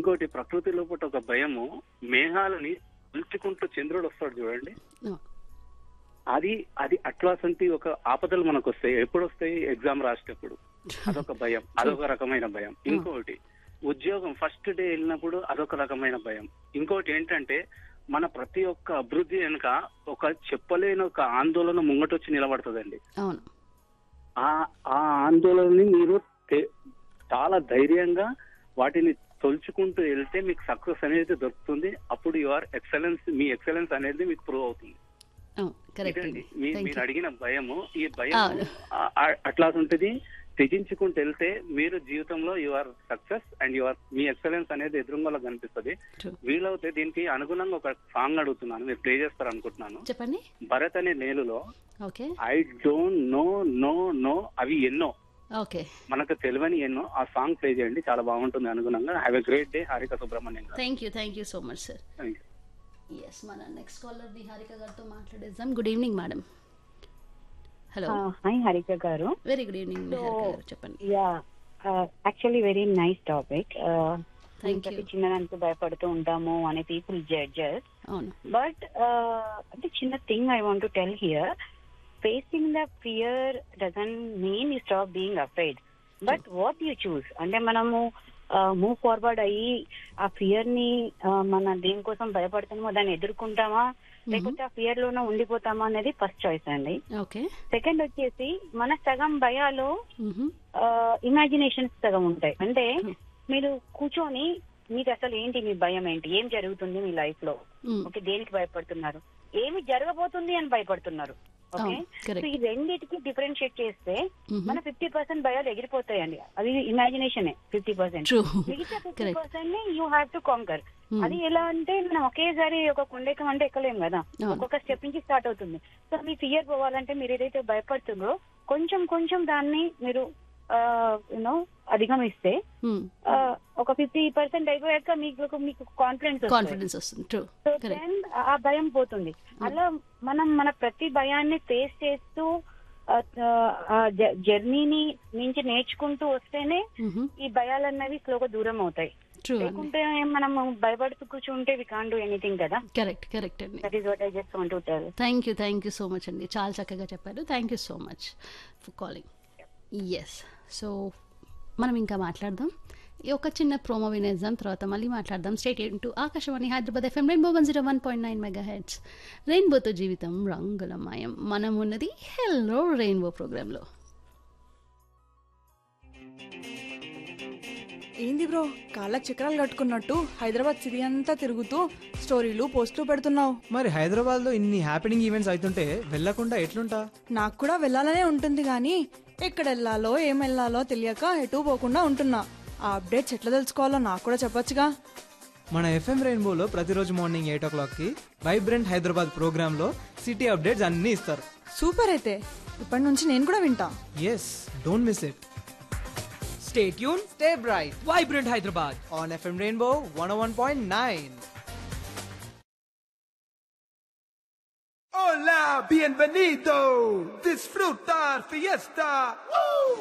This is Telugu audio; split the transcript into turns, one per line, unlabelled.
ఇంకోటి ప్రకృతి లోపల ఒక భయము మేఘాలని పిలుచుకుంటూ చంద్రుడు వస్తాడు చూడండి
ఆ,
అది అది అట్లాంటి ఒక ఆపదలు మనకు వస్తాయి ఎప్పుడు వస్తాయి ఎగ్జామ్ రాసేటప్పుడు అదొక భయం అదొక రకమైన భయం ఇంకోటి ఉద్యోగం ఫస్ట్ డే వెళ్ళినప్పుడు అదొక రకమైన భయం ఇంకోటి ఏంటంటే మన ప్రతి ఒక్క అభివృద్ధి వెనుక ఒక చెప్పలేని ఒక ఆందోళన ముంగటొచ్చి నిలబడుతుందండి
అవును
ఆ ఆ ఆందోళనని మీరు తే- చాలా ధైర్యంగా వాటిని తొలుచుకుంటూ వెళ్తే మీకు సక్సెస్ అనేది దొరుకుతుంది అప్పుడు యువర్ ఎక్సలెన్స్ మీ ఎక్సలెన్స్ అనేది మీకు ప్రూవ్ అవుతుంది
అవును కరెక్ట్
ఇదండి
అండి
మీ-
థ్యాంక్
మీరు
యూ
అడిగిన భయము ఈ భయం
అవును.
ఆ- ఆ- అట్లా ఉంటుంది త్యజించుకుంటూ వెళ్తే మీరు జీవితంలో యువర్ సక్సెస్ అండ్ యువర్ మీ ఎక్సలెన్స్ అనేది ఎదురుగా కనిపిస్తుంది
True.
వీలవుతే దీనికి అనుగుణంగా ఒక సాంగ్ అడుగుతున్నాను మీరు ప్లే చేస్తారు అనుకుంటున్నాను
చెప్పండి
భరత్ అనే నేలులో
okay
I don't know no no అవి ఎన్నో
ఓకే
మనకు తెలియని ఎన్నో ఆ సాంగ్ ప్లే చేయండి చాలా బాగుంటుంది అనుగుణంగా have a great day Harika Subrahmanyam గారు
thank you thank you so much sir
Thank you.
Yes మన నెక్స్ట్ కాలర్ హారిక గారితో మాట్లాడేద్దాం good evening madam hello
hi Harika గారు
వెరీ గుడ్ ఈవినింగ్ హారిక గారు చెప్పండి
yeah actually very nice topic
Thank you.
చిన్నదానికి భయపడుతూ ఉంటాము అనే పీపుల్ జడ్జెస్
అవును
బట్ అంటే చిన్న thing I want to tell here facing the fear doesn't mean you stop being afraid but what you choose అంటే మనము మూవ్ ఫార్వర్డ్ అయ్యి ఆ ఫియర్ ని uh, మన దేనికోసం భయపడుతున్నామో దాన్ని ఎదుర్కొంటామా లేకపోతే ఆ ఫియర్ లోనే ఉండిపోతామా అనేది ఫస్ట్ చాయిస్ అండి
ఓకే
సెకండ్ వచ్చేసి మన సగం భయాలు
మ్హూ.
ఇమాజినేషన్స్ సగం ఉంటాయి అంటే మీరు కూర్చొని మీకు అసలు ఏంటి మీ భయం ఏంటి ఏం జరుగుతుంది మీ లైఫ్ లో
మ్.
ఓకే దేనికి భయపడుతున్నారు ఏమి జరగబోతుంది అని భయపడుతున్నారు ఓకే
అవును, correct.
సో ఈ రెండింటికి డిఫరెన్షియేట్ చేస్తే
మ్హూ.
మన ఫిఫ్టీ పర్సెంట్ భయాలు ఎగిరిపోతాయండి అది ఇమాజినేషన్ ఫిఫ్టీ పర్సెంట్
True.
మిగతా ఫిఫ్టీ
Correct.
పర్సెంట్ ని you have to conquer
Hmm.
అది ఎలా అంటే మనం ఒకేసారి ఒక కొండెక్కం అంటే ఎక్కలేం కదా
అవును.
ఒక్కొక్క స్టెప్ నుంచి స్టార్ట్ అవుతుంది సో మీ ఫియర్ పోవాలంటే మీరు ఏదైతే భయపడుతుందో కొంచెం కొంచెం దాన్ని మీరు యూనో అధిగమిస్తే
మ్.
ఆ, ఒక ఫిఫ్టీ పర్సెంట్ అయిపోయాక మీకు మీకు కాన్ఫిడెన్స్
కాన్ఫిడెన్స్ వస్తుంది ట్రూ
సో
కరెక్ట్
దెన్ ఆ భయం పోతుంది అలా మనం మన ప్రతి భయాన్ని ఫేస్ చేస్తూ ఆ జర్నీని నుంచి నేర్చుకుంటూ వస్తేనే ఈ భయాలన్నవి స్లోగా దూరం అవుతాయి
ట్రూ అండి
లేకుంటే మనం భయపడుతూ కూర్చుంటే వి కాన్ డూ ఎనీథింగ్ కదా
కరెక్ట్ కరెక్ట్ అండి
that is what I just want to tell
thank you thank you so much అండి చాలా చక్కగా చెప్పారు thank you so much for calling yes so మనం ఇంకా మాట్లాడదాం ఈ ఒక చిన్న ప్రోమో వినేద్దాం తర్వాత మళ్ళీ మాట్లాడదాం స్టేట్ టు Akashvani Hyderabad FM Rainbow one zero one point nine megahertz రెయిన్బోతో జీవితం రంగులమయం మనం ఉన్నది హెల్లో రెయిన్బో ప్రోగ్రాంలో
ఏంది బ్రో కాళ్ళకి చక్రాలు కట్టుకున్నట్టు హైదరాబాద్ సిటీ అంతా తిరుగుతూ స్టోరీలు పోస్టులు పెడుతున్నావు
మరి హైదరాబాద్ లో ఇన్ని హ్యాపెనింగ్ ఈవెంట్స్ అవుతుంటే వెళ్ళకుండా ఎట్లుంటా
నాకు కూడా వెళ్ళాలనే ఉంటుంది కానీ ఎక్కడ వెళ్ళాలో ఏం వెళ్ళాలో తెలియక ఎటు పోకుండా ఉంటున్నా ఆ అప్డేట్స్ ఎట్లా తెలుసుకోవాలో నాకు కూడా చెప్పొచ్చుగా
మన ఎఫ్ఎం రెయిన్బోలో ప్రతిరోజు మార్నింగ్ ఎయిట్ ఓ క్లాక్ కి వైబ్రెంట్ హైదరాబాద్ ప్రోగ్రామ్ లో సిటీ అప్డేట్స్ అన్ని ఇస్తారు
సూపర్ అయితే ఇప్పటి నుంచి నేను కూడా వింటా
yes don't miss it stay tuned stay bright vibrant Hyderabad on FM Rainbow one one point nine
Hola, bienvenido. Disfrutar fiesta. ¡Woo!